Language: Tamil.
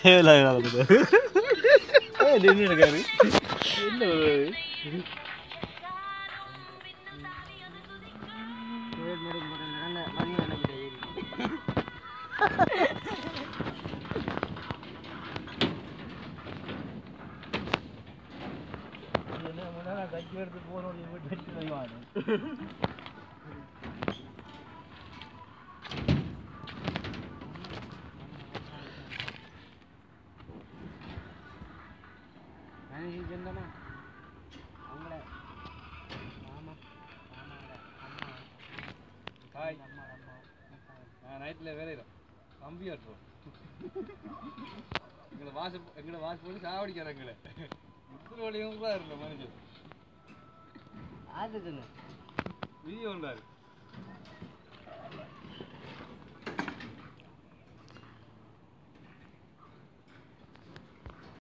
தேவையில்லாத என்ன இருக்காரு என்ன ஹாய் நான் நைட்டில் வேலையில கம்பி ஆட்டுறோம் எங்களை வாச எங்களை வாச போட்டு சாவடிக்கிறாங்க எங்களை இத்தனை வழியும் கூட இருக்கல மனுஷன் வீடியோ உண்டாரு